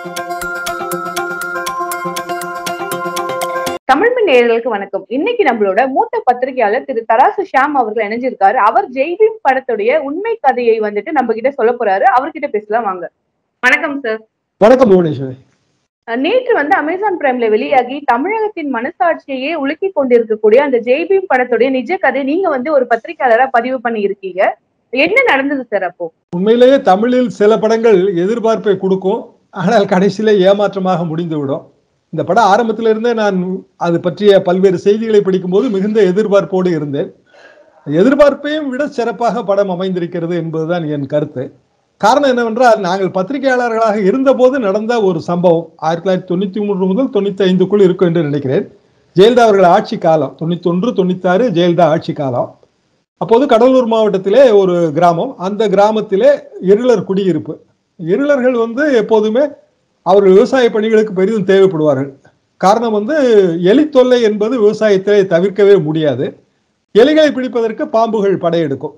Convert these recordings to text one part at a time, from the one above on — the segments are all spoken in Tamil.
தமிழ்மின் நேயர்களுக்கு வணக்கம் இன்னைக்கு நம்மளோட மூத்த பத்திரிகையாளர் திரு தராசு ஷாம் அவர்கள் இணைஞ்சிருக்காரு அவர் ஜெய்பீம் படத்துடைய உண்மை கதையை வந்துட்டு நம்ம கிட்ட சொல்ல போறாரு அவர்கிட்ட பேசலாம் வாங்க வணக்கம் சார் வணக்கம் புவனேஸ்வரி நேற்று வந்து அமேசான் பிரைம்ல வெளியாகி தமிழகத்தின் மனசாட்சியையே உலுக்கி கொண்டிருக்கக்கூடிய அந்த ஜெய்பீம் படத்துடைய நிஜ கதை நீங்க வந்து ஒரு பத்திரிகையாளரா பதிவு பண்ணி இருக்கீங்க என்ன நடந்தது சார் அப்போ உண்மையிலேயே தமிழில் சில படங்கள் எதிர்பார்ப்பை கொடுக்கும் ஆனால் கடைசியில ஏமாற்றமாக முடிந்துவிடும் இந்த படம் ஆரம்பத்திலிருந்தே நான் அது பற்றிய பல்வேறு செய்திகளை படிக்கும்போது மிகுந்த எதிர்பார்ப்போடு இருந்தேன் எதிர்பார்ப்பையும் விட சிறப்பாக படம் அமைந்திருக்கிறது என்பதுதான் என் கருத்து காரணம் என்னவென்றால் நாங்கள் பத்திரிகையாளர்களாக இருந்தபோது நடந்த ஒரு சம்பவம் ஆயிரத்தி தொள்ளாயிரத்தி தொண்ணூத்தி மூன்று முதல் தொண்ணூத்தி ஐந்துக்குள் இருக்கும் என்று நினைக்கிறேன் ஜெயலலிதா அவர்கள் ஆட்சி காலம் தொண்ணூத்தி ஒன்று தொண்ணூத்தாறு ஜெயலலிதா ஆட்சி காலம் அப்போது கடலூர் மாவட்டத்திலே ஒரு கிராமம் அந்த கிராமத்திலே இருளர் குடியிருப்பு இருளர்கள் வந்து எப்போதுமே அவர்கள் விவசாய பணிகளுக்கு பெரிதும் தேவைப்படுவார்கள் காரணம் வந்து எலி தொல்லை என்பது விவசாயத்திலே தவிர்க்கவே முடியாது எலிகளை பிடிப்பதற்கு பாம்புகள் படையெடுக்கும்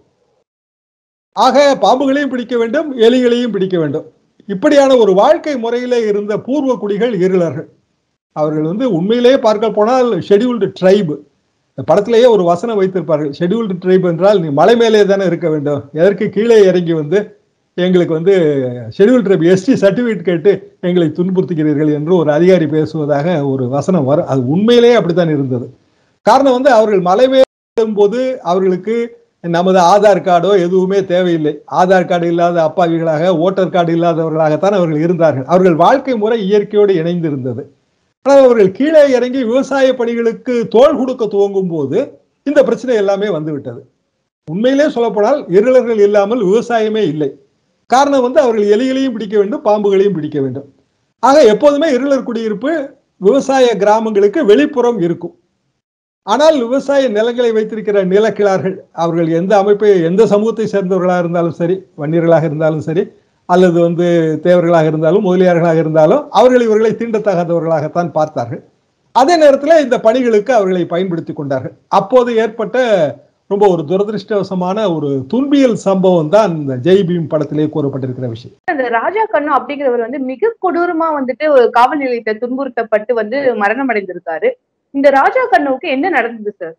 ஆக பாம்புகளையும் பிடிக்க வேண்டும் எலிகளையும் பிடிக்க வேண்டும் இப்படியான ஒரு வாழ்க்கை முறையிலே இருந்த பூர்வ குடிகள் இருளர்கள் அவர்கள் வந்து உண்மையிலேயே பார்க்க போனால் ஷெடியூல்டு ட்ரைபு இந்த படத்திலேயே ஒரு வசனம் வைத்திருப்பார்கள் ஷெடியூல்டு ட்ரைப் என்றால் நீ மலை மேலே தானே இருக்க வேண்டும் எதற்கு கீழே இறங்கி வந்து எங்களுக்கு வந்து ஷெடியூல் ட்ரைப் எஸ்டி சர்டிஃபிகேட் கேட்டு எங்களை துன்புறுத்துகிறீர்கள் என்று ஒரு அதிகாரி பேசுவதாக ஒரு வசனம் வரும் அது உண்மையிலேயே அப்படித்தான் இருந்தது காரணம் வந்து அவர்கள் மலை மேலே போது அவர்களுக்கு நமது ஆதார் கார்டோ எதுவுமே தேவையில்லை ஆதார் கார்டு இல்லாத அப்பாவிகளாக ஓட்டர் கார்டு இல்லாதவர்களாகத்தான் அவர்கள் இருந்தார்கள் அவர்கள் வாழ்க்கை முறை இயற்கையோடு இணைந்திருந்தது ஆனால் அவர்கள் கீழே இறங்கி விவசாய பணிகளுக்கு தோல் கொடுக்க துவங்கும் போது இந்த பிரச்சனை எல்லாமே வந்துவிட்டது உண்மையிலே சொல்லப்போனால் இருளர்கள் இல்லாமல் விவசாயமே இல்லை காரணம் வந்து அவர்கள் எலிகளையும் பிடிக்க வேண்டும் பாம்புகளையும் பிடிக்க வேண்டும் ஆக எப்போதுமே இருளர் குடியிருப்பு விவசாய கிராமங்களுக்கு வெளிப்புறம் இருக்கும் ஆனால் விவசாய நிலங்களை வைத்திருக்கிற நிலக்கிழார்கள் அவர்கள் எந்த அமைப்பை எந்த சமூகத்தை சேர்ந்தவர்களாக இருந்தாலும் சரி வன்னியர்களாக இருந்தாலும் சரி அல்லது வந்து தேவர்களாக இருந்தாலும் முதலியார்களாக இருந்தாலும் அவர்கள் இவர்களை தீண்டத்தகாதவர்களாகத்தான் பார்த்தார்கள் அதே நேரத்தில் இந்த பணிகளுக்கு அவர்களை பயன்படுத்தி கொண்டார்கள் அப்போது ஏற்பட்ட ரொம்ப ஒரு துரதிருஷ்டவசமான ஒரு துன்பியல் சம்பவம் தான் இந்த ஜெய் பீம் படத்திலே கூறப்பட்டிருக்கிற விஷயம் அந்த ராஜா கண்ணு அப்படிங்கிறவர் வந்து மிக கொடூரமா வந்துட்டு ஒரு காவல் நிலையத்தை துன்புறுத்தப்பட்டு வந்து மரணம் அடைந்திருக்காரு இந்த ராஜா கண்ணுவுக்கு என்ன நடந்தது சார்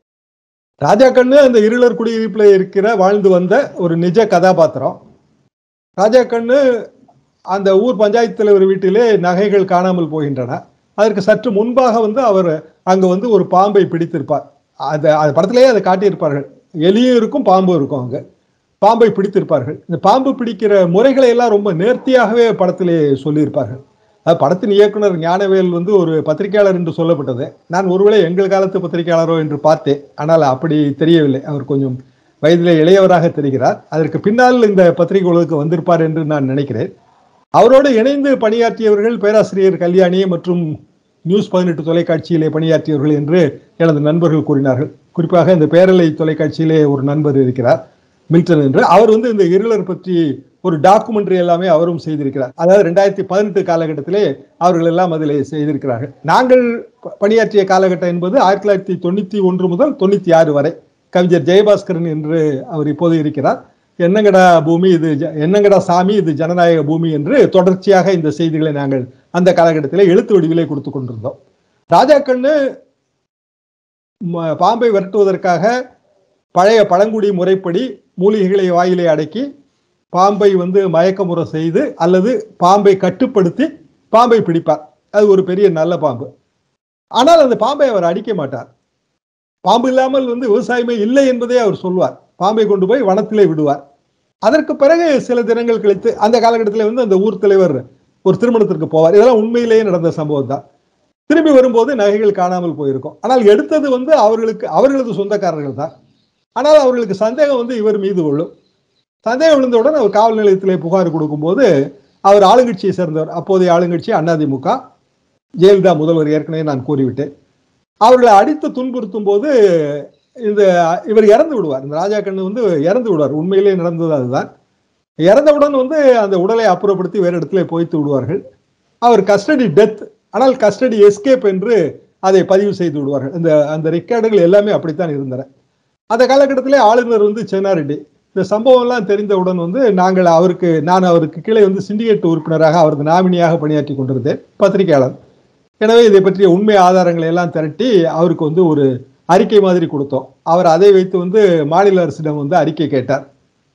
ராஜா கண்ணு அந்த இருளர் குடியிருப்புல இருக்கிற வாழ்ந்து வந்த ஒரு நிஜ கதாபாத்திரம் ராஜா கண்ணு அந்த ஊர் பஞ்சாயத்து தலைவர் வீட்டிலே நகைகள் காணாமல் போகின்றன அதற்கு சற்று முன்பாக வந்து அவர் அங்க வந்து ஒரு பாம்பை பிடித்திருப்பார் அந்த அது படத்திலேயே அதை காட்டியிருப்பார்கள் எலியும் இருக்கும் பாம்பும் இருக்கும் அங்க பாம்பை பிடித்திருப்பார்கள் இந்த பாம்பு பிடிக்கிற முறைகளை எல்லாம் ரொம்ப நேர்த்தியாகவே படத்திலே சொல்லியிருப்பார்கள் அது படத்தின் இயக்குனர் ஞானவேல் வந்து ஒரு பத்திரிகையாளர் என்று சொல்லப்பட்டது நான் ஒருவேளை எங்கள் காலத்து பத்திரிகையாளரோ என்று பார்த்தேன் ஆனால் அப்படி தெரியவில்லை அவர் கொஞ்சம் வயதிலே இளையவராக தெரிகிறார் அதற்கு பின்னால் இந்த பத்திரிகை உலகுக்கு வந்திருப்பார் என்று நான் நினைக்கிறேன் அவரோடு இணைந்து பணியாற்றியவர்கள் பேராசிரியர் கல்யாணி மற்றும் நியூஸ் பதினெட்டு தொலைக்காட்சியிலே பணியாற்றியவர்கள் என்று எனது நண்பர்கள் கூறினார்கள் குறிப்பாக இந்த பேரலை தொலைக்காட்சியிலே ஒரு நண்பர் இருக்கிறார் மில்டன் என்று அவர் வந்து இந்த இருளர் பற்றி ஒரு டாக்குமெண்ட்ரி எல்லாமே அவரும் செய்திருக்கிறார் அதாவது ரெண்டாயிரத்தி பதினெட்டு காலகட்டத்திலே அவர்கள் எல்லாம் அதில் செய்திருக்கிறார்கள் நாங்கள் பணியாற்றிய காலகட்டம் என்பது ஆயிரத்தி தொள்ளாயிரத்தி தொண்ணூத்தி ஒன்று முதல் தொண்ணூத்தி ஆறு வரை கவிஞர் ஜெயபாஸ்கரன் என்று அவர் இப்போது இருக்கிறார் என்னங்கடா பூமி இது என்னங்கடா சாமி இது ஜனநாயக பூமி என்று தொடர்ச்சியாக இந்த செய்திகளை நாங்கள் அந்த காலகட்டத்தில் எழுத்து வடிவிலே கொடுத்து கொண்டிருந்தோம் ராஜா கண்ணு பாம்பை விரட்டுவதற்காக பழைய பழங்குடி முறைப்படி மூலிகைகளை வாயிலை அடக்கி பாம்பை வந்து மயக்கமுறை செய்து அல்லது பாம்பை கட்டுப்படுத்தி பாம்பை பிடிப்பார் அது ஒரு பெரிய நல்ல பாம்பு ஆனால் அந்த பாம்பை அவர் அடிக்க மாட்டார் பாம்பு இல்லாமல் வந்து விவசாயமே இல்லை என்பதே அவர் சொல்வார் பாம்பை கொண்டு போய் வனத்திலே விடுவார் அதற்கு பிறகு சில தினங்கள் கழித்து அந்த காலகட்டத்தில் வந்து அந்த ஊர் தலைவர் ஒரு திருமணத்திற்கு போவார் இதெல்லாம் உண்மையிலேயே நடந்த சம்பவம் தான் திரும்பி வரும்போது நகைகள் காணாமல் போயிருக்கும் ஆனால் எடுத்தது வந்து அவர்களுக்கு அவர்களது சொந்தக்காரர்கள் தான் ஆனால் அவர்களுக்கு சந்தேகம் வந்து இவர் மீது விழும் சந்தேகம் விழுந்தவுடன் அவர் காவல் நிலையத்திலே புகார் கொடுக்கும்போது அவர் ஆளுங்கட்சியை சேர்ந்தவர் அப்போதைய ஆளுங்கட்சி அதிமுக ஜெயலலிதா முதல்வர் ஏற்கனவே நான் கூறிவிட்டேன் அவர்களை அடித்து துன்புறுத்தும் போது இந்த இவர் இறந்து விடுவார் இந்த ராஜா கண்ணு வந்து இறந்து விடுவார் உண்மையிலேயே நடந்தது அதுதான் இறந்தவுடன் வந்து அந்த உடலை அப்புறப்படுத்தி வேறு இடத்துல போய்த்து விடுவார்கள் அவர் கஸ்டடி டெத் ஆனால் கஸ்டடி எஸ்கேப் என்று அதை பதிவு செய்து விடுவார்கள் அந்த அந்த ரெக்கார்டுகள் எல்லாமே அப்படித்தான் இருந்தன அந்த காலகட்டத்திலே ஆளுநர் வந்து சென்னாரெட்டி இந்த சம்பவம் எல்லாம் தெரிந்தவுடன் வந்து நாங்கள் அவருக்கு நான் அவருக்கு கீழே வந்து சிண்டிகேட் உறுப்பினராக அவரது நாமினியாக பணியாற்றி கொண்டிருந்தேன் பத்திரிகையாளர் எனவே இதை பற்றிய உண்மை ஆதாரங்களை எல்லாம் திரட்டி அவருக்கு வந்து ஒரு அறிக்கை மாதிரி கொடுத்தோம் அவர் அதை வைத்து வந்து மாநில அரசிடம் வந்து அறிக்கை கேட்டார்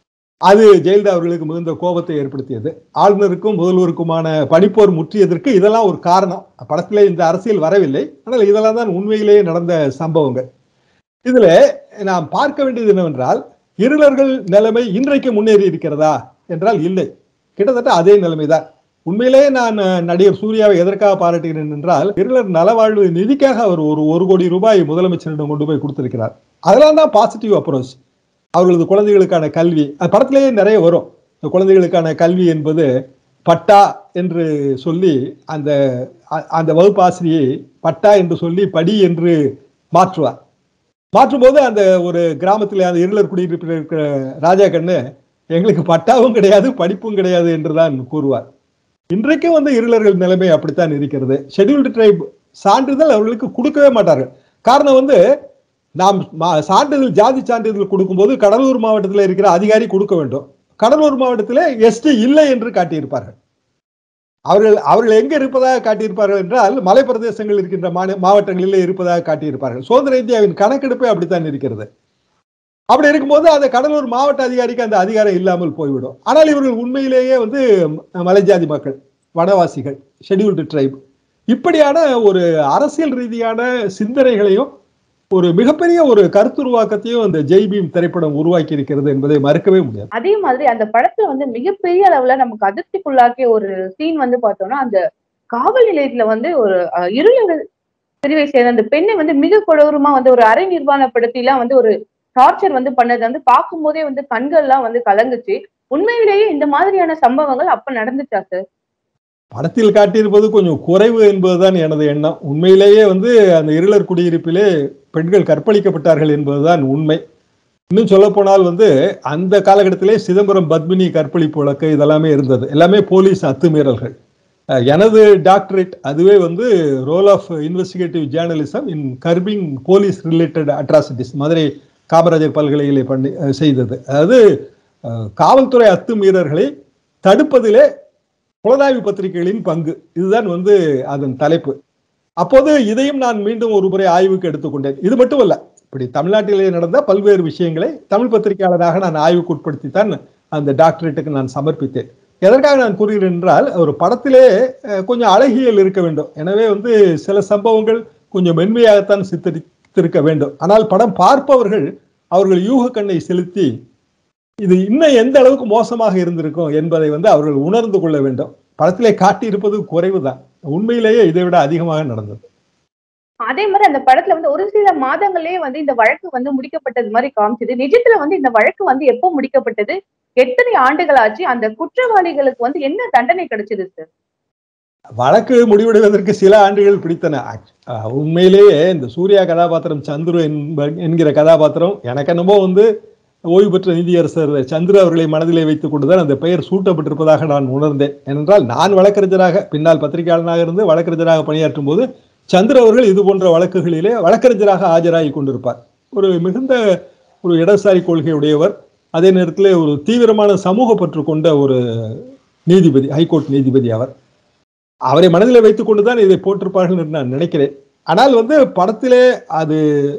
அது ஜெயலலிதா அவர்களுக்கு மிகுந்த கோபத்தை ஏற்படுத்தியது ஆளுநருக்கும் முதல்வருக்குமான பனிப்போர் முற்றியதற்கு இதெல்லாம் ஒரு காரணம் படத்திலே இந்த அரசியல் வரவில்லை ஆனால் இதெல்லாம் தான் உண்மையிலேயே நடந்த சம்பவங்கள் இதுல நாம் பார்க்க வேண்டியது என்னவென்றால் இருளர்கள் நிலைமை இன்றைக்கு முன்னேறி இருக்கிறதா என்றால் இல்லை கிட்டத்தட்ட அதே நிலைமைதான் உண்மையிலேயே நான் அஹ், நடிகர் சூர்யாவை எதற்காக பாராட்டுகிறேன் என்றால் இருளர் நலவாழ்வு நிதிக்காக அவர் ஒரு ஒரு கோடி ரூபாய் முதலமைச்சரிடம் கொண்டு போய் கொடுத்திருக்கிறார் அதெல்லாம் தான் பாசிட்டிவ் அப்ரோச் அவர்களது குழந்தைகளுக்கான கல்வி அது படத்திலேயே நிறைய வரும் இந்த குழந்தைகளுக்கான கல்வி என்பது பட்டா என்று சொல்லி அந்த அ- அந்த வகுப்பு ஆசிரியை பட்டா என்று சொல்லி படி என்று மாற்றுவார் மாற்றும்போது அந்த ஒரு கிராமத்தில் அந்த இருளர் குடியிருப்பில் இருக்கிற ராஜா கண்ணு எங்களுக்கு பட்டாவும் கிடையாது படிப்பும் கிடையாது என்றுதான் கூறுவார் இன்றைக்கும் வந்து இருளர்கள் நிலைமை அப்படித்தான் இருக்கிறது ஷெட்யூல்டு ட்ரைப் சான்றிதழ் அவர்களுக்கு கொடுக்கவே மாட்டார்கள் காரணம் வந்து நாம் மா- சான்றிதழ் ஜாதி சான்றிதழ் கொடுக்கும்போது கடலூர் மாவட்டத்தில் இருக்கிற அதிகாரி கொடுக்க வேண்டும் கடலூர் மாவட்டத்தில் எஸ்டி இல்லை என்று காட்டியிருப்பார்கள் அவர்கள் அவர்கள் எங்க இருப்பதாக காட்டியிருப்பார்கள் என்றால் மலைப்பிரதேசங்கள் இருக்கின்ற மாநி- மாவட்டங்களிலே இருப்பதாக காட்டியிருப்பார்கள் சுதந்திர இந்தியாவின் கணக்கெடுப்பே அப்படித்தான் இருக்கிறது அப்படி இருக்கும்போது அந்த கடலூர் மாவட்ட அதிகாரிக்கு அந்த அதிகாரம் இல்லாமல் போய்விடும் ஆனால் இவர்கள் உண்மையிலேயே வந்து ம- மலைஜாதி மக்கள் வனவாசிகள் ஷெட்யூல்டு ட்ரைப் இப்படியான ஒரு அரசியல் ரீதியான சிந்தனைகளையும் ஒரு மிகப்பெரிய ஒரு கருத்துருவாக்கத்தையும் இந்த ஜெய் பீம் திரைப்படம் உருவாக்கி இருக்கிறது என்பதை மறுக்கவே முடியாது அதே மாதிரி அந்த படத்துல வந்து மிகப்பெரிய அளவுல நமக்கு அதிர்ச்சிக்குள்ளாக்கிய ஒரு சீன் வந்து பார்த்தோம்னா அந்த காவல் நிலையத்துல வந்து ஒரு அஹ், இருளர் பிரிவை சேர்ந்த அந்த பெண்ணை வந்து மிக கொடூரமா வந்து ஒரு அரை நிர்வாணப்படுத்தி எல்லாம் வந்து ஒரு டார்ச்சர் வந்து பண்ணது வந்து பார்க்கும் போதே வந்து கண்கள்லாம் வந்து கலங்குச்சு உண்மையிலேயே இந்த மாதிரியான சம்பவங்கள் அப்ப நடந்துச்சா சார் படத்தில் காட்டியிருப்பது கொஞ்சம் குறைவு என்பதுதான் எனது எண்ணம் உண்மையிலேயே வந்து அந்த இருளர் குடியிருப்பிலே பெண்கள் கற்பழிக்கப்பட்டார்கள் என்பதுதான் உண்மை இன்னும் சொல்ல போனால் வந்து அந்த காலகட்டத்திலே சிதம்பரம் பத்மினி கற்பழிப்பு வழக்கு இதெல்லாமே இருந்தது எல்லாமே போலீஸ் அத்துமீறல்கள் அஹ் எனது டாக்டரேட் அதுவே வந்து role of investigative journalism in curbing police related atrocities Madurai Kamarajar பல்கலையிலே பண்ணி அஹ் செய்தது அதாவது அஹ் காவல்துறை அத்துமீறல்களை தடுப்பதிலே புலனாய்வு பத்திரிகைகளின் பங்கு இதுதான் வந்து அதன் தலைப்பு அப்போது இதையும் நான் மீண்டும் ஒரு முறை ஆய்வுக்கு எடுத்துக்கொண்டேன் இது மட்டுமல்ல இப்படி தமிழ்நாட்டிலே நடந்த பல்வேறு விஷயங்களை தமிழ் பத்திரிகையாளராக நான் ஆய்வுக்கு உட்படுத்தித்தான் அந்த டாக்டரேட்டுக்கு நான் சமர்ப்பித்தேன் எதற்காக நான் கூறுகிறேன் என்றால் ஒரு படத்திலே அஹ், கொஞ்சம் அழகியல் இருக்க வேண்டும் எனவே வந்து சில சம்பவங்கள் கொஞ்சம் மென்மையாகத்தான் சித்தரித்திருக்க வேண்டும் ஆனால் படம் பார்ப்பவர்கள் அவர்கள் யூக கண்ணை செலுத்தி இது இன்னும் எந்த அளவுக்கு மோசமாக இருந்திருக்கும் என்பதை வந்து அவர்கள் உணர்ந்து கொள்ள வேண்டும் படத்திலே காட்டியிருப்பது குறைவுதான் உண்மையிலேயே இதை விட அதிகமாக நடந்தது அதே மாதிரி அந்த படத்துல வந்து ஒரு சில மாதங்களே வந்து இந்த வழக்கு வந்து முடிக்கப்பட்டது மாதிரி காமிச்சது நிஜத்துல வந்து இந்த வழக்கு வந்து எப்போ முடிக்கப்பட்டது எத்தனை ஆண்டுகள் ஆச்சு அந்த குற்றவாளிகளுக்கு வந்து என்ன தண்டனை கிடைச்சது சார் வழக்கு முடிவடைவதற்கு சில ஆண்டுகள் பிடித்தன அஹ் உண்மையிலேயே இந்த சூர்யா கதாபாத்திரம் சந்துரு என்ப- என்கிற கதாபாத்திரம் எனக்கு என்னமோ வந்து ஓய்வு பெற்ற நீதியரசர் சந்திர அவர்களை மனதிலே வைத்துக் கொண்டுதான் அந்த பெயர் சூட்டப்பட்டிருப்பதாக நான் உணர்ந்தேன் ஏனென்றால் நான் வழக்கறிஞராக பின்னால் பத்திரிகையாளனாக இருந்து வழக்கறிஞராக பணியாற்றும் போது சந்திர அவர்கள் இது போன்ற வழக்குகளிலே வழக்கறிஞராக ஆஜராகி கொண்டிருப்பார் ஒரு மிகுந்த ஒரு இடதுசாரி கொள்கையுடையவர் அதே நேரத்தில் ஒரு தீவிரமான சமூக பற்று கொண்ட ஒரு நீதிபதி ஹைகோர்ட் நீதிபதி அவர் அவரை மனதில் வைத்துக் கொண்டுதான் இதை போட்டிருப்பார்கள் என்று நான் நினைக்கிறேன் ஆனால் வந்து படத்திலே அது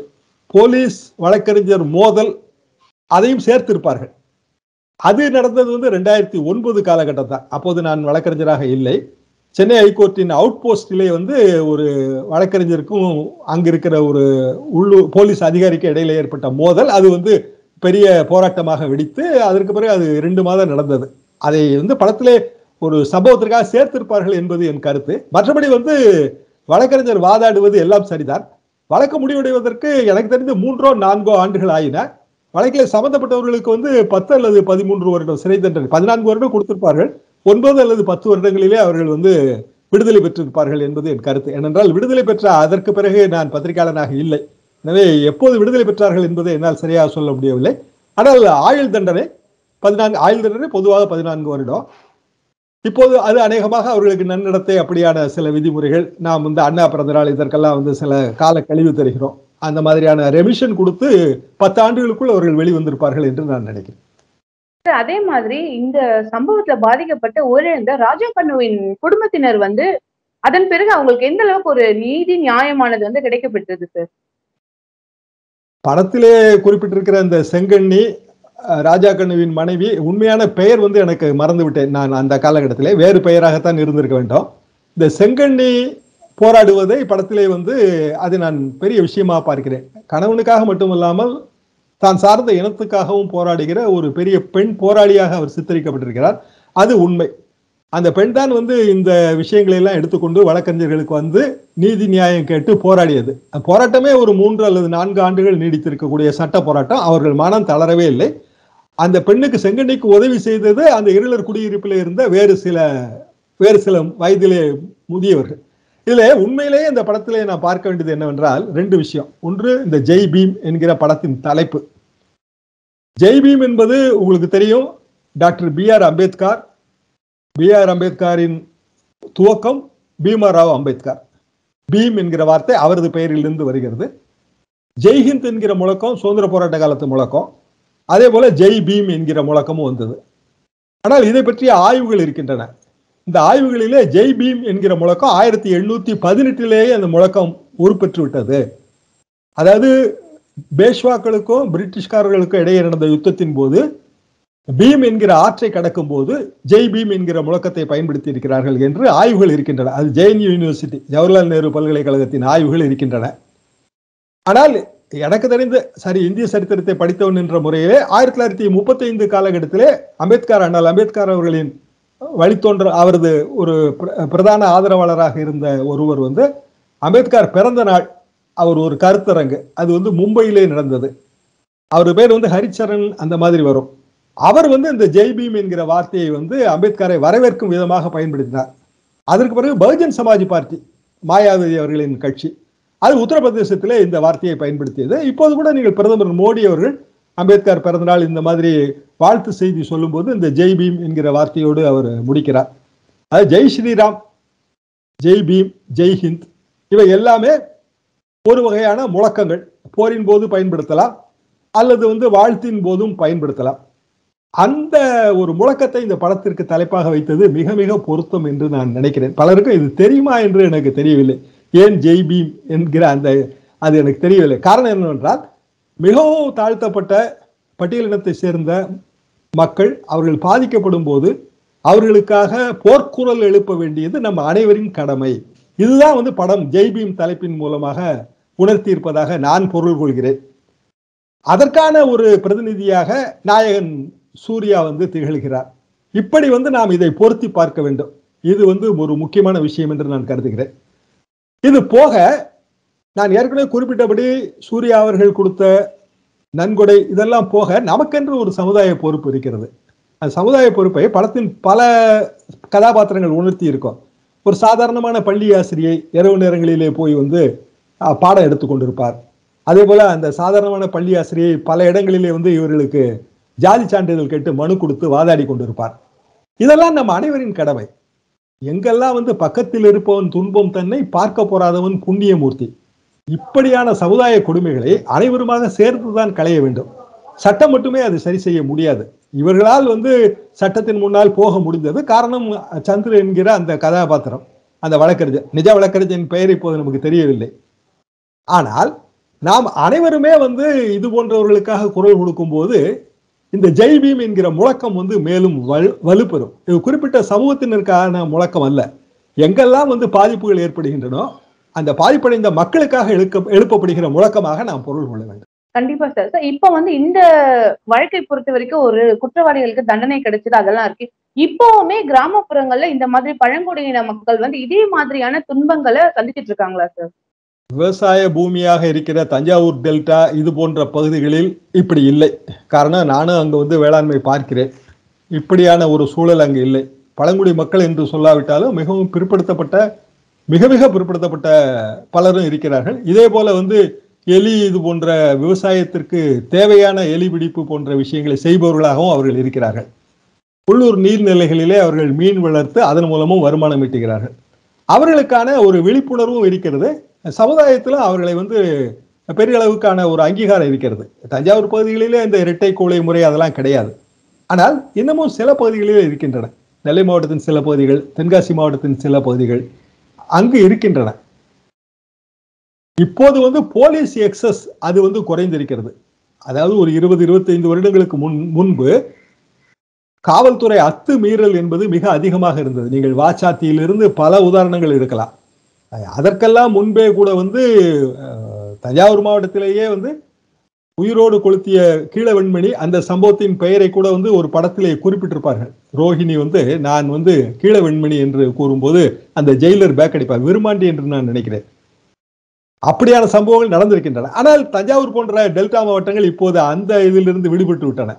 போலீஸ் வழக்கறிஞர் மோதல் அதையும் சேர்த்திருப்பார்கள் அது நடந்தது வந்து ரெண்டாயிரத்தி ஒன்பது காலகட்டம் தான் அப்போது நான் வழக்கறிஞராக இல்லை சென்னை ஹைகோர்ட்டின் அவுட் போஸ்டிலே வந்து ஒரு வழக்கறிஞருக்கும் அங்க இருக்கிற ஒரு உள்ளூர் போலீஸ் அதிகாரிக்கு இடையில ஏற்பட்ட மோதல் அது வந்து பெரிய போராட்டமாக வெடித்து அதற்கு பிறகு அது ரெண்டு மாதம் நடந்தது அதை வந்து படத்திலே ஒரு சம்பவத்திற்காக சேர்த்திருப்பார்கள் என்பது என் கருத்து மற்றபடி வந்து வழக்கறிஞர் வாதாடுவது எல்லாம் சரிதான் வழக்கு முடிவடைவதற்கு எனக்கு தெரிந்து மூன்றோ நான்கோ ஆண்டுகள் ஆயின வழக்கில் சம்பந்தப்பட்டவர்களுக்கு வந்து பத்து அல்லது பதிமூன்று வருடம் சிறை தண்டனை பதினான்கு வருடம் கொடுத்திருப்பார்கள் ஒன்பது அல்லது பத்து வருடங்களிலே அவர்கள் வந்து விடுதலை பெற்றிருப்பார்கள் என்பது என் கருத்து ஏனென்றால் விடுதலை பெற்ற அதற்கு பிறகு நான் பத்திரிகையாளனாக இல்லை எனவே எப்போது விடுதலை பெற்றார்கள் என்பதை என்னால் சரியாக சொல்ல முடியவில்லை ஆனால் ஆயுள் தண்டனை பதினான்கு ஆயுள் தண்டனை பொதுவாக பதினான்கு வருடம் இப்போது அது அநேகமாக அவர்களுக்கு நன்னடத்தை அப்படியான சில விதிமுறைகள் நாம் வந்து அண்ணா பிறந்த நாள் இதற்கெல்லாம் வந்து சில கால கழிவு தருகிறோம் அந்த மாதிரியான ரெமிஷன் கொடுத்து பத்து ஆண்டுகளுக்குள் அவர்கள் வெளிவந்திருப்பார்கள் என்று நான் நினைக்கிறேன் சார் அதே மாதிரி இந்த சம்பவத்துல பாதிக்கப்பட்ட உயிரிழந்த ராஜா கண்ணுவின் குடும்பத்தினர் வந்து அதன் பிறகு அவங்களுக்கு எந்த அளவுக்கு ஒரு நீதி நியாயமானது வந்து கிடைக்கப்பட்டது சார் படத்திலே குறிப்பிட்டிருக்கிற இந்த செங்கண்ணி அஹ், ராஜா கண்ணுவின் மனைவி உண்மையான பெயர் வந்து எனக்கு மறந்து விட்டேன் நான் அந்த காலகட்டத்திலே வேறு பெயராகத்தான் இருந்திருக்க வேண்டும் இந்த செங்கண்ணி போராடுவதை படத்திலே வந்து அதை நான் பெரிய விஷயமா பார்க்கிறேன் கணவனுக்காக மட்டுமல்லாமல் தான் சார்ந்த இனத்துக்காகவும் போராடுகிற ஒரு பெரிய பெண் போராளியாக அவர் சித்தரிக்கப்பட்டிருக்கிறார் அது உண்மை அந்த பெண் தான் வந்து இந்த விஷயங்களை எல்லாம் எடுத்துக்கொண்டு வழக்கறிஞர்களுக்கு வந்து நீதி நியாயம் கேட்டு போராடியது அந்த போராட்டமே ஒரு மூன்று அல்லது நான்கு ஆண்டுகள் நீடித்திருக்கக்கூடிய சட்ட போராட்டம் அவர்கள் மனம் தளரவே இல்லை அந்த பெண்ணுக்கு செங்கண்ணிக்கு உதவி செய்தது அந்த இருளர் குடியிருப்பில் இருந்த வேறு சில வேறு சில வயதிலே முதியவர்கள் இதுல உண்மையிலேயே இந்த படத்திலே நான் பார்க்க வேண்டியது என்னவென்றால் ரெண்டு விஷயம் ஒன்று இந்த ஜெய் பீம் என்கிற படத்தின் தலைப்பு ஜெய் பீம் என்பது உங்களுக்கு தெரியும் doctor B R Ambedkar B R அம்பேத்கரின் துவக்கம் பீமாராவ் அம்பேத்கர் பீம் என்கிற வார்த்தை அவரது பெயரிலிருந்து வருகிறது ஜெய்ஹிந்த் என்கிற முழக்கம் சுதந்திர போராட்ட காலத்து முழக்கம் அதே போல ஜெய் பீம் என்கிற முழக்கமும் வந்தது ஆனால் இதை பற்றிய ஆய்வுகள் இருக்கின்றன இந்த ஆய்வுகளிலே ஜெய் பீம் என்கிற முழக்கம் ஆயிரத்தி எண்ணூத்தி பதினெட்டிலேயே அந்த முழக்கம் உருப்பெற்று விட்டது அதாவது பேஷ்வாக்களுக்கும் பிரிட்டிஷ்காரர்களுக்கும் இடையே நடந்த யுத்தத்தின் போது பீம் என்கிற ஆற்றை கடக்கும் போது ஜெய் பீம் என்கிற முழக்கத்தை பயன்படுத்தி இருக்கிறார்கள் என்று ஆய்வுகள் இருக்கின்றன அது ஜெயின் யூனிவர்சிட்டி ஜவஹர்லால் நேரு பல்கலைக்கழகத்தின் ஆய்வுகள் இருக்கின்றன ஆனால் எனக்கு தெரிந்த சரி இந்திய சரித்திரத்தை படித்தவன் என்ற முறையிலே ஆயிரத்தி தொள்ளாயிரத்தி முப்பத்தி ஐந்து காலகட்டத்திலே அம்பேத்கர் அண்ணல் அம்பேத்கர் அவர்களின் வழித்தோன்ற அவரது ஒரு பிர- பிரதான ஆதரவாளராக இருந்த ஒருவர் வந்து அம்பேத்கர் பிறந்த நாள் அவர் ஒரு கருத்தரங்கு அது வந்து மும்பையிலே நடந்தது அவர் பேர் வந்து ஹரிச்சரன் அந்த மாதிரி வரும் அவர் வந்து இந்த ஜெய் பீம் என்கிற வார்த்தையை வந்து அம்பேத்கரை வரவேற்கும் விதமாக பயன்படுத்தினார் அதற்கு பிறகு பகுஜன் சமாஜ் பார்ட்டி மாயாவதி அவர்களின் கட்சி அது உத்தரப்பிரதேசத்திலே இந்த வார்த்தையை பயன்படுத்தியது இப்போது கூட நீங்கள் பிரதமர் மோடி அவர்கள் அம்பேத்கர் பிறந்தநாள் இந்த மாதிரி வாழ்த்து செய்தி சொல்லும்போது இந்த ஜெய் பீம் என்கிற வார்த்தையோடு அவர் முடிக்கிறார் அது ஜெய் ஸ்ரீராம் ஜெய் பீம் ஜெய் ஹிந்த் இவை எல்லாமே ஒரு வகையான முழக்கங்கள் போரின் போது பயன்படுத்தலாம் அல்லது வந்து வாழ்த்தின் போதும் பயன்படுத்தலாம் அந்த ஒரு முழக்கத்தை இந்த படத்திற்கு தலைப்பாக வைத்தது மிக மிக பொருத்தம் என்று நான் நினைக்கிறேன் பலருக்கும் இது தெரியுமா என்று எனக்கு தெரியவில்லை ஏன் ஜெய் பீம் என்கிற அந்த அது எனக்கு தெரியவில்லை காரணம் என்னவென்றால் மிகவும் தாழ்த்தப்பட்ட பட்டியலினத்தை சேர்ந்த மக்கள் அவர்கள் பாதிக்கப்படும் போது அவர்களுக்காக போர்க்குரல் எழுப்ப வேண்டியது நம்ம அனைவரின் கடமை இதுதான் வந்து படம் ஜெய் பீம் தலைப்பின் மூலமாக உணர்த்தியிருப்பதாக நான் பொருள் கொள்கிறேன் அதற்கான ஒரு பிரதிநிதியாக நாயகன் சூர்யா வந்து திகழ்கிறார் இப்படி வந்து நாம் இதை பொருத்தி பார்க்க வேண்டும் இது வந்து ஒரு முக்கியமான விஷயம் என்று நான் கருதுகிறேன் இது போக நான் ஏற்கனவே குறிப்பிட்டபடி சூர்யா அவர்கள் கொடுத்த நன்கொடை இதெல்லாம் போக நமக்கென்று ஒரு சமுதாய பொறுப்பு இருக்கிறது அந்த சமுதாய பொறுப்பை படத்தின் பல கதாபாத்திரங்கள் உணர்த்தி இருக்கும் ஒரு சாதாரணமான பள்ளி ஆசிரியை இரவு நேரங்களிலே போய் வந்து அஹ், பாடம் எடுத்து கொண்டிருப்பார் அதே போல அந்த சாதாரணமான பள்ளி ஆசிரியை பல இடங்களிலே வந்து இவர்களுக்கு ஜாதி சான்றிதழ் கேட்டு மனு கொடுத்து வாதாடி கொண்டிருப்பார் இதெல்லாம் நம்ம அனைவரின் கடமை எங்கெல்லாம் வந்து பக்கத்தில் இருப்பவன் துன்பம் தன்னை பார்க்க போறாதவன் புண்ணியமூர்த்தி இப்படியான சமுதாய கொடுமைகளை அனைவருமாக சேர்த்துதான் களைய வேண்டும் சட்டம் மட்டுமே அது சரி செய்ய முடியாது இவர்களால் வந்து சட்டத்தின் முன்னால் போக முடிந்தது காரணம் சந்திர என்கிற அந்த கதாபாத்திரம் அந்த வழக்கறிஞர் நிஜ வழக்கறிஞரின் பெயர் இப்போது நமக்கு தெரியவில்லை ஆனால் நாம் அனைவருமே வந்து இது போன்றவர்களுக்காக குரல் கொடுக்கும் போது இந்த ஜெய் பீம் என்கிற முழக்கம் வந்து மேலும் வலு வலுப்பெறும் இது குறிப்பிட்ட சமூகத்தினருக்கான முழக்கம் அல்ல எங்கெல்லாம் வந்து பாதிப்புகள் ஏற்படுகின்றனோ அந்த பாதிப்படைந்த மக்களுக்காக எழுக்க எழுப்பப்படுகிற முழக்கமாக நாம் பொருள் கொள்ள வேண்டும் கண்டிப்பா சார் சார் இப்ப வந்து இந்த வழக்கை பொறுத்த வரைக்கும் ஒரு குற்றவாளிகளுக்கு தண்டனை கிடைச்சது அதெல்லாம் இருக்கு இப்பவுமே கிராமப்புறங்கள்ல இந்த மாதிரி பழங்குடியின மக்கள் வந்து இதே மாதிரியான துன்பங்களை சந்திச்சிட்டு இருக்காங்களா சார் விவசாய பூமியாக இருக்கிற தஞ்சாவூர் டெல்டா இது போன்ற பகுதிகளில் இப்படி இல்லை காரணம் நானும் அங்க வந்து வேளாண்மை பார்க்கிறேன் இப்படியான ஒரு சூழல் அங்கு இல்லை பழங்குடி மக்கள் என்று சொல்லாவிட்டாலும் மிகவும் பிற்படுத்தப்பட்ட மிக மிக பிற்படுத்தப்பட்ட பலரும் இருக்கிறார்கள் இதே போல வந்து எலி இது போன்ற விவசாயத்திற்கு தேவையான எலி பிடிப்பு போன்ற விஷயங்களை செய்பவர்களாகவும் அவர்கள் இருக்கிறார்கள் உள்ளூர் நீர்நிலைகளிலே அவர்கள் மீன் வளர்த்து அதன் மூலமும் வருமானம் ஈட்டுகிறார்கள் அவர்களுக்கான ஒரு விழிப்புணர்வும் இருக்கிறது சமுதாயத்தில் அவர்களை வந்து பெரிய அளவுக்கான ஒரு அங்கீகாரம் இருக்கிறது தஞ்சாவூர் பகுதிகளிலே இந்த இரட்டை கோழை முறை அதெல்லாம் கிடையாது ஆனால் இன்னமும் சில பகுதிகளில் இருக்கின்றன நெல்லை மாவட்டத்தின் சில பகுதிகள் தென்காசி மாவட்டத்தின் சில பகுதிகள் அங்கு இருக்கின்றன இப்போது வந்து போலீஸ் எக்ஸஸ் அது வந்து குறைந்திருக்கிறது அதாவது ஒரு இருபது இருபத்தைந்து வருடங்களுக்கு முன் முன்பு காவல்துறை அத்துமீறல் என்பது மிக அதிகமாக இருந்தது நீங்கள் வாச்சாத்தியிலிருந்து பல உதாரணங்கள் இருக்கலாம் அதற்கெல்லாம் முன்பே கூட வந்து அஹ், தஞ்சாவூர் மாவட்டத்திலேயே வந்து உயிரோடு கொளுத்திய கீழவெண்மணி அந்த சம்பவத்தின் பெயரை கூட வந்து ஒரு படத்திலே குறிப்பிட்டிருப்பார்கள் ரோஹிணி வந்து நான் வந்து கீழவெண்மணி என்று கூறும்போது அந்த ஜெயிலர் பேக் அடிப்பார் விருமாண்டி என்று நான் நினைக்கிறேன் அப்படியான சம்பவங்கள் நடந்திருக்கின்றன ஆனால் தஞ்சாவூர் போன்ற டெல்டா மாவட்டங்கள் இப்போது அந்த இதிலிருந்து விடுபட்டு விட்டன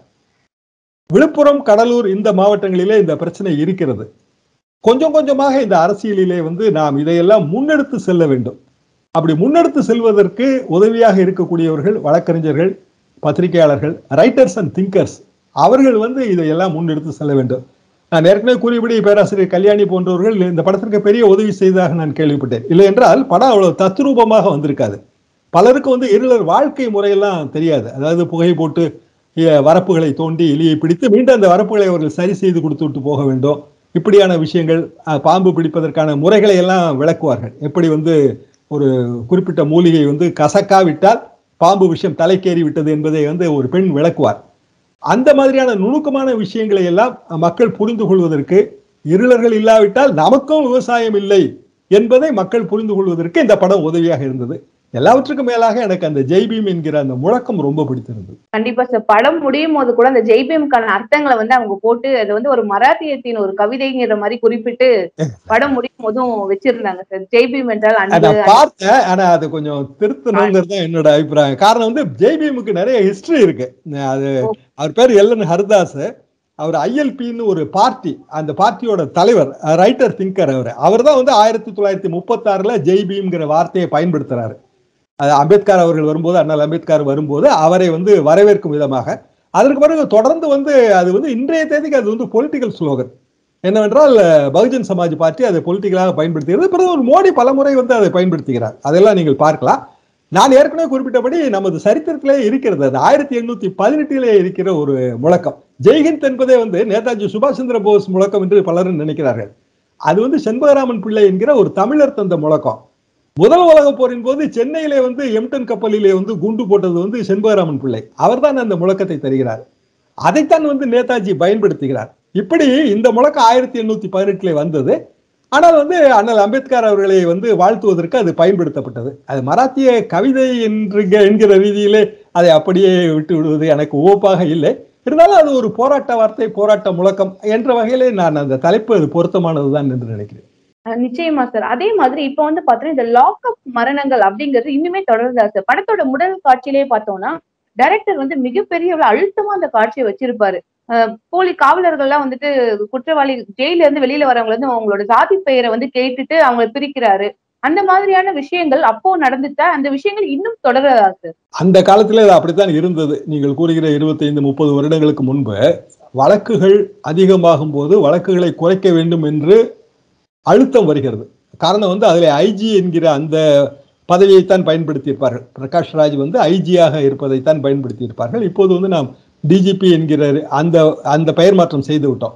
விழுப்புரம் கடலூர் இந்த மாவட்டங்களிலே இந்த பிரச்சனை இருக்கிறது கொஞ்சம் கொஞ்சமாக இந்த அரசியலிலே வந்து நாம் இதையெல்லாம் முன்னெடுத்து செல்ல வேண்டும் அப்படி முன்னெடுத்து செல்வதற்கு உதவியாக இருக்கக்கூடியவர்கள் வழக்கறிஞர்கள் பத்திரிகையாளர்கள் ரைட்டர்ஸ் அண்ட் திங்கர்ஸ் அவர்கள் வந்து இதையெல்லாம் முன்னெடுத்து செல்ல வேண்டும் நான் ஏற்கனவே கூறியபடி பேராசிரியர் கல்யாணி போன்றவர்கள் இந்த படத்திற்கு பெரிய உதவி செய்ததாக நான் கேள்விப்பட்டேன் இல்லை என்றால் படம் அவ்வளவு தத்ரூபமாக வந்திருக்காது பலருக்கு வந்து இருளர் வாழ்க்கை முறையெல்லாம் தெரியாது அதாவது புகை போட்டு எ, வரப்புகளை தோண்டி எலியை பிடித்து மீண்டும் அந்த வரப்புகளை அவர்கள் சரி செய்து கொடுத்து விட்டு போக வேண்டும் இப்படியான விஷயங்கள் அஹ், பாம்பு பிடிப்பதற்கான முறைகளை எல்லாம் விளக்குவார்கள் எப்படி வந்து ஒரு குறிப்பிட்ட மூலிகை வந்து கசக்காவிட்டால் பாம்பு விஷயம் தலைக்கேறி விட்டது என்பதை வந்து ஒரு பெண் விளக்குவார் அந்த மாதிரியான நுணுக்கமான விஷயங்களை எல்லாம் மக்கள் புரிந்து கொள்வதற்கு இருளர்கள் இல்லாவிட்டால் நமக்கும் விவசாயம் இல்லை என்பதை மக்கள் புரிந்து கொள்வதற்கு இந்த படம் உதவியாக இருந்தது எல்லாவற்றுக்கும் மேலாக எனக்கு அந்த ஜெய்பீம் என்கிற அந்த முழக்கம் ரொம்ப பிடித்திருந்தது கண்டிப்பா சார் படம் முடியும் போது கூட அந்த ஜெய்பீமுக்கான அர்த்தங்களை வந்து அவங்க போட்டு அது வந்து ஒரு மராத்தியத்தின் ஒரு கவிதைங்கிற மாதிரி குறிப்பிட்டு படம் முடியும் போதும் வச்சிருந்தாங்க சார் ஜெய்பீம் என்றால் அதை அன்பு நான் பார்த்தேன் ஆனா அது கொஞ்சம் திருத்தணுங்கிறது தான் என்னோட அபிப்பிராயம் காரணம் வந்து ஜெய்பீமுக்கு நிறைய ஹிஸ்டரி இருக்கு அது அவர் பேர் எல்என் ஹரிதாஸ் அவர் ஐஎல்பின்னு ஒரு பார்ட்டி அந்த பார்ட்டியோட தலைவர் ரைட்டர் திங்கர் அவர் அவர் தான் வந்து ஆயிரத்தி தொள்ளாயிரத்தி முப்பத்தாறுல ஜெய்பீம்ங்கிற வார்த்தையை பயன்படுத்துறாரு அது அம்பேத்கர் அவர்கள் வரும்போது அண்ணல் அம்பேத்கர் வரும்போது அவரை வந்து வரவேற்கும் விதமாக அதற்கு பிறகு தொடர்ந்து வந்து அது வந்து இன்றைய தேதிக்கு அது வந்து பொலிட்டிக்கல் ஸ்லோகன் என்னவென்றால் பகுஜன் சமாஜ் பார்ட்டி அதை பொலிட்டிக்கலாக பயன்படுத்துகிறது பிரதமர் மோடி பலமுறை வந்து அதை பயன்படுத்துகிறார் அதெல்லாம் நீங்கள் பார்க்கலாம் நான் ஏற்கனவே குறிப்பிட்டபடி நமது சரித்திரத்திலே இருக்கிறது அது ஆயிரத்தி எண்ணூத்தி பதினெட்டிலே இருக்கிற ஒரு முழக்கம் ஜெய்ஹிந்த் என்பதே வந்து நேதாஜி சுபாஷ் சந்திர போஸ் முழக்கம் என்று பலரும் நினைக்கிறார்கள் அது வந்து செண்பகராமன் பிள்ளை என்கிற ஒரு தமிழர் தந்த முழக்கம் முதல் உலக போரின் போது சென்னையிலே வந்து எம்டன் கப்பலிலே வந்து குண்டு போட்டது வந்து செண்பகராமன் பிள்ளை அவர்தான் அந்த முழக்கத்தை தருகிறார் அதைத்தான் வந்து நேதாஜி பயன்படுத்துகிறார் இப்படி இந்த முழக்கம் ஆயிரத்தி எண்ணூத்தி பதினெட்டுல வந்தது ஆனால் வந்து அண்ணல் அம்பேத்கர் அவர்களை வந்து வாழ்த்துவதற்கு அது பயன்படுத்தப்பட்டது அது மராத்திய கவிதை என்று என்கிற ரீதியிலே அதை அப்படியே விட்டு விடுவது எனக்கு உவப்பாக இல்லை இருந்தாலும் அது ஒரு போராட்ட வார்த்தை போராட்ட முழக்கம் என்ற வகையிலே நான் அந்த தலைப்பு அது பொருத்தமானதுதான் என்று நினைக்கிறேன் அஹ் நிச்சயமா சார் அதே மாதிரி இப்ப வந்து பாத்தீங்கன்னா இந்த லாக்அப் மரணங்கள் அப்படிங்கிறது இன்னுமே தொடருதா சார் படத்தோட முதல் காட்சியிலே பார்த்தோம்னா டைரக்டர் வந்து மிகப்பெரிய அளவுல அழுத்தமா அந்த காட்சியை வச்சிருப்பாரு அஹ் போலி காவலர்கள்லாம் வந்துட்டு குற்றவாளி ஜெயில இருந்து வெளியில வரவங்க வந்து அவங்களோட சாதி பெயரை வந்து கேட்டுட்டு அவங்களை பிரிக்கிறாரு அந்த மாதிரியான விஷயங்கள் அப்போ நடந்துட்டா அந்த விஷயங்கள் இன்னும் தொடரதா சார் அந்த காலத்துல அது அப்படித்தான் இருந்தது நீங்கள் கூறுகிற இருபத்தைந்து முப்பது வருடங்களுக்கு முன்பு வழக்குகள் அதிகமாகும் போது வழக்குகளை குறைக்க வேண்டும் என்று அழுத்தம் வருகிறது காரணம் வந்து அதில் ஐஜி என்கிற அந்த பதவியைத்தான் பயன்படுத்தியிருப்பார்கள் பிரகாஷ் ராஜ் வந்து ஐஜியாக இருப்பதைத்தான் பயன்படுத்தியிருப்பார்கள் இப்போது வந்து நாம் டிஜிபி என்கிற அந்த அந்த பெயர் மாற்றம் செய்து விட்டோம்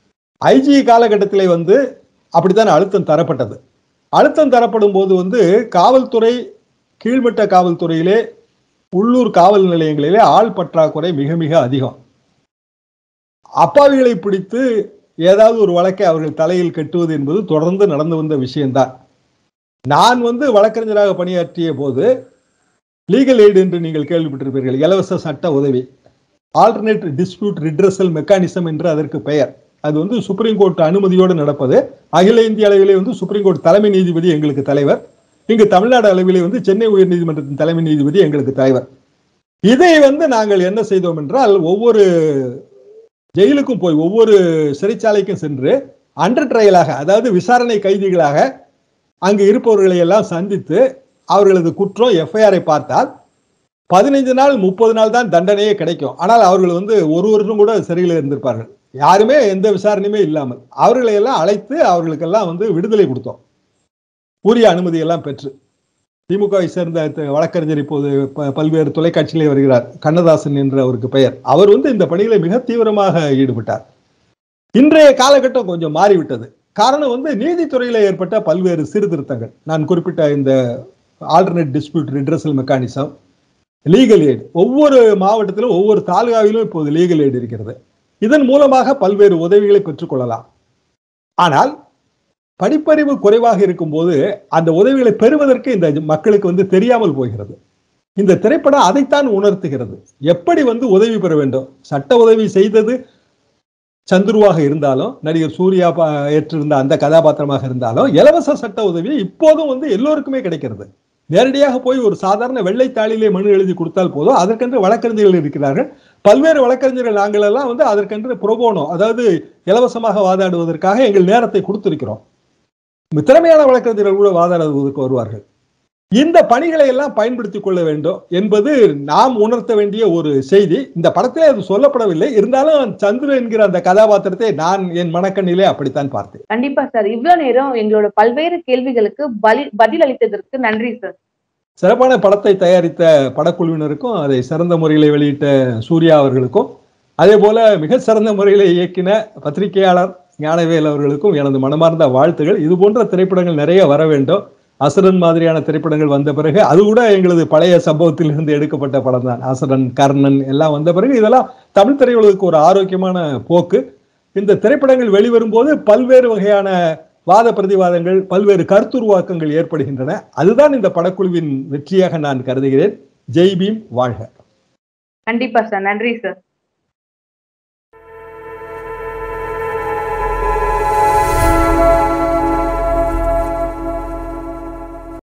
ஐஜி காலகட்டத்திலே வந்து அப்படித்தான் அழுத்தம் தரப்பட்டது அழுத்தம் தரப்படும் போது வந்து காவல்துறை கீழ்மட்ட காவல்துறையிலே உள்ளூர் காவல் நிலையங்களிலே ஆள் பற்றாக்குறை மிக மிக அதிகம் அப்பாவிகளை பிடித்து ஏதாவது ஒரு வழக்கை அவர்கள் தலையில் கட்டுவது என்பது தொடர்ந்து நடந்து வந்த விஷயம்தான் நான் வந்து வழக்கறிஞராக பணியாற்றிய போது லீகல் எய்டு என்று நீங்கள் கேள்விப்பட்டிருப்பீர்கள் இலவச சட்ட உதவி ஆல்டர்னேட் டிஸ்பியூட் ரிட்ரஸல் மெக்கானிசம் என்று அதற்கு பெயர் அது வந்து சுப்ரீம் கோர்ட் அனுமதியோடு நடப்பது அகில இந்திய அளவிலே வந்து சுப்ரீம் கோர்ட் தலைமை நீதிபதி எங்களுக்கு தலைவர் இங்கு தமிழ்நாடு அளவிலே வந்து சென்னை உயர்நீதிமன்றத்தின் தலைமை நீதிபதி எங்களுக்கு தலைவர் இதை வந்து நாங்கள் என்ன செய்தோம் என்றால் ஒவ்வொரு ஜெயிலுக்கும் போய் ஒவ்வொரு சிறைச்சாலைக்கும் சென்று அண்டர் ட்ரையலாக அதாவது விசாரணை கைதிகளாக அங்கு இருப்பவர்களை எல்லாம் சந்தித்து அவர்களது குற்றம் எஃப்ஐஆரை பார்த்தால் பதினைந்து நாள் முப்பது நாள் தான் தண்டனையே கிடைக்கும் ஆனால் அவர்கள் வந்து ஒரு வருடம் கூட சிறையில் இருந்திருப்பார்கள் யாருமே எந்த விசாரணையுமே இல்லாமல் அவர்களை எல்லாம் அழைத்து அவர்களுக்கெல்லாம் வந்து விடுதலை கொடுத்தோம் உரிய அனுமதி எல்லாம் பெற்று திமுகவை சேர்ந்த த- வழக்கறிஞர் இப்போது ப- பல்வேறு தொலைக்காட்சியிலே வருகிறார் கண்ணதாசன் என்று அவருக்கு பெயர் அவர் வந்து இந்த பணிகளை மிக தீவிரமாக ஈடுபட்டார் இன்றைய காலகட்டம் கொஞ்சம் மாறிவிட்டது காரணம் வந்து நீதித்துறையில ஏற்பட்ட பல்வேறு சீர்திருத்தங்கள் நான் குறிப்பிட்ட இந்த alternate dispute redressal mechanism legal aid ஒவ்வொரு மாவட்டத்திலும் ஒவ்வொரு தாலுகாவிலும் இப்போது லீகல் எய்ட் இருக்கிறது இதன் மூலமாக பல்வேறு உதவிகளை பெற்றுக்கொள்ளலாம் ஆனால் படிப்பறிவு குறைவாக இருக்கும்போது அந்த உதவிகளை பெறுவதற்கு இந்த மக்களுக்கு வந்து தெரியாமல் போகிறது இந்த திரைப்படம் அதைத்தான் உணர்த்துகிறது எப்படி வந்து உதவி பெற வேண்டும் சட்ட உதவி செய்தது சந்துருவாக இருந்தாலும் நடிகர் சூர்யா பா- ஏற்றிருந்த அந்த கதாபாத்திரமாக இருந்தாலும் இலவச சட்ட உதவி இப்போதும் வந்து எல்லோருக்குமே கிடைக்கிறது நேரடியாக போய் ஒரு சாதாரண வெள்ளை தாளிலே மனு எழுதி கொடுத்தால் போதும் அதற்கென்று வழக்கறிஞர்கள் இருக்கிறார்கள் பல்வேறு வழக்கறிஞர்கள் நாங்கள் எல்லாம் வந்து அதற்கென்று புரோபோனோ அதாவது இலவசமாக வாதாடுவதற்காக எங்கள் நேரத்தை கொடுத்திருக்கிறோம் திறமையான வழக்கறிஞர்கள் கூட வாதாடுவதற்கு வருவார்கள் இந்த பணிகளை எல்லாம் பயன்படுத்திக் கொள்ள வேண்டும் என்பது நாம் உணர்த்த வேண்டிய ஒரு செய்தி இந்த படத்திலே அது சொல்லப்படவில்லை இருந்தாலும் சந்துரு என்கிற அந்த கதாபாத்திரத்தை நான் என் மனக்கண்ணிலே அப்படித்தான் பார்த்தேன் கண்டிப்பா சார் இவ்வளவு நேரம் எங்களோட பல்வேறு கேள்விகளுக்கு பலி பதில் அளித்ததற்கு நன்றி சார் சிறப்பான படத்தை தயாரித்த படக்குழுவினருக்கும் அதை சிறந்த முறையில் வெளியிட்ட சூர்யா அவர்களுக்கும் அதே போல மிக சிறந்த முறையில் இயக்கின பத்திரிகையாளர் ஞானவேல் அவர்களுக்கும் எனது மனமார்ந்த வாழ்த்துகள் இது போன்ற திரைப்படங்கள் நிறைய வர வேண்டும் அசுரன் மாதிரியான திரைப்படங்கள் வந்த பிறகு அது கூட எங்களது பழைய சம்பவத்தில் இருந்து எடுக்கப்பட்ட படம் தான் அசுரன் கர்ணன் எல்லாம் வந்த பிறகு இதெல்லாம் தமிழ் திரையுலகுக்கு ஒரு ஆரோக்கியமான போக்கு இந்த திரைப்படங்கள் வெளிவரும்போது பல்வேறு வகையான வாத பிரதிவாதங்கள் பல்வேறு கருத்துருவாக்கங்கள் ஏற்படுகின்றன அதுதான் இந்த படக்குழுவின் வெற்றியாக நான் கருதுகிறேன் ஜெய் பீம் வாழ்க கண்டிப்பா சார் நன்றி சார்